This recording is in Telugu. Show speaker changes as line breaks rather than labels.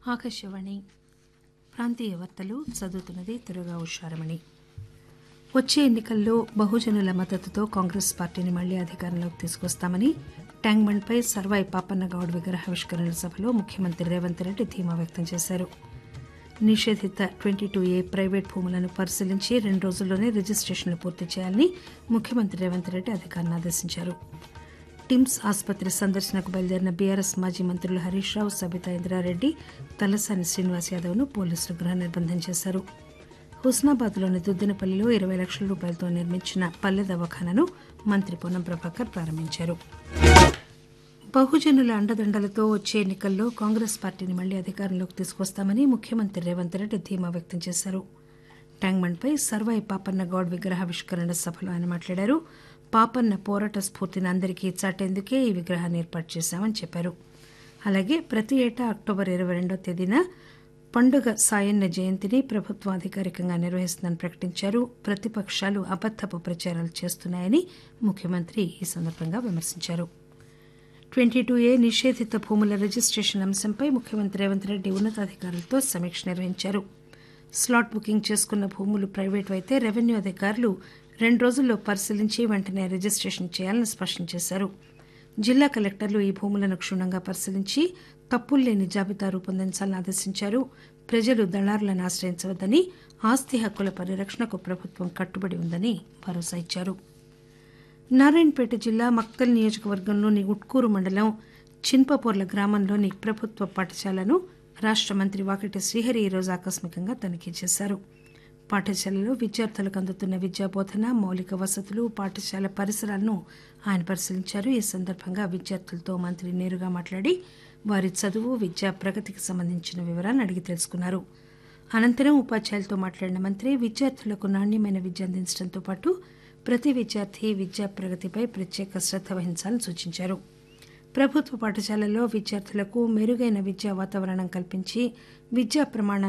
ఆకాశవాణి ప్రాంతీయ వార్తలు చదువుతున్నది తురగా ఉషారమణి వచ్చే ఎన్నికల్లో బహుజనుల మద్దతుతో కాంగ్రెస్ పార్టీని మళ్లీ అధికారంలోకి తీసుకొస్తామని ట్యాంక్బండ్పై సర్వాయి పాపన్న గౌడ్ విగ్రహావిష్కరణ సభలో ముఖ్యమంత్రి రేవంత్ రెడ్డి ధీమా వ్యక్తం చేశారు నిషేధిత ట్వంటీ టూ ఏ ప్రైవేట్ భూములను పరిశీలించి రెండు రోజుల్లోనే రిజిస్టేషన్లు పూర్తి చేయాలని ముఖ్యమంత్రి రేవంత్ రెడ్డి అధికారులను ఆదేశించారు టిమ్స్ ఆసుపత్రి సందర్శనకు బయలుదేరిన బీఆర్ఎస్ మాజీ మంత్రులు హరీష్ రావు సబితా ఇంద్రారెడ్డి తలసాని శ్రీనివాస్ యాదవ్ ను పోలీసులు గృహ నిర్బంధం చేశారు హుస్నాబాద్లోని దుద్దినపల్లిలో ఇరవై లక్షల రూపాయలతో నిర్మించిన పల్లె దవాఖానను మంత్రి పొన్నం ప్రభాకర్ ప్రారంభించారు బహుజనుల అండదండలతో వచ్చే ఎన్నికల్లో కాంగ్రెస్ పార్టీని మళ్లీ అధికారంలోకి తీసుకొస్తామని ముఖ్యమంత్రి రేవంత్ రెడ్డి ధీమా వ్యక్తం చేశారు ట్యాంక్బండ్పై సర్వాయి పాపన్న గౌడ్ విగ్రహావిష్కరణ సభలో ఆయన మాట్లాడారు పాపన్న పోరాట స్ఫూర్తిని అందరికీ చాటేందుకే ఈ విగ్రహాన్ని ఏర్పాటు చేశామని చెప్పారు అలాగే ప్రతి ఏటా అక్టోబర్ ఇరవై రెండో తేదీన పండుగ సాయన్న జయంతిని ప్రభుత్వం అధికారికంగా నిర్వహిస్తుందని ప్రకటించారు ప్రతిపక్షాలు అబద్దపు ప్రచారాలు చేస్తున్నాయని ముఖ్యమంత్రి ఈ సందర్భంగా విమర్శించారు ట్వంటీ టూ ఏ నిషేధిత భూముల రిజిస్టేషన్ అంశంపై ముఖ్యమంత్రి రేవంత్ రెడ్డి ఉన్నతాధికారులతో సమీక్ష నిర్వహించారు స్లాట్ బుకింగ్ చేసుకున్న భూములు ప్రైవేటు అయితే రెవెన్యూ అధికారులు రెండు రోజుల్లో పరిశీలించి వెంటనే రిజిస్టేషన్ చేయాలని స్పష్టం చేశారు జిల్లా కలెక్టర్లు ఈ భూములను క్షుణ్ణంగా పరిశీలించి తప్పులు లేని జాబితా రూపొందించాలని ఆదేశించారు ప్రజలు దళారులను ఆశ్రయించవద్దని ఆస్తి హక్కుల పరిరక్షణకు ప్రభుత్వం కట్టుబడి ఉందని భరోసా ఇచ్చారు నారాయణపేట జిల్లా మక్తల్ నియోజకవర్గంలోని ఉట్కూరు మండలం చిన్పపోర్ల గ్రామంలోని ప్రభుత్వ పాఠశాలను రాష్ట మంత్రి వాకటి శ్రీహరి ఈరోజు ఆకస్మికంగా తనిఖీ చేశారు పాఠశాలలో విద్యార్థులకు అందుతున్న విద్యాబోధన మౌలిక వసతులు పాఠశాల పరిసరాలను ఆయన పరిశీలించారు ఈ సందర్భంగా విద్యార్థులతో మంత్రి నేరుగా మాట్లాడి వారి చదువు విద్యా ప్రగతికి సంబంధించిన వివరాలను అడిగి తెలుసుకున్నారు అనంతరం ఉపాధ్యాయులతో మాట్లాడిన మంత్రి విద్యార్థులకు నాణ్యమైన విద్య అందించడంతో పాటు ప్రతి విద్యార్థి విద్యా ప్రగతిపై ప్రత్యేక శ్రద్ధ వహించాలని సూచించారు ప్రభుత్వ పాఠశాలల్లో విద్యార్థులకు మెరుగైన విద్యా వాతావరణం కల్పించి విద్యా ప్రమాణాలు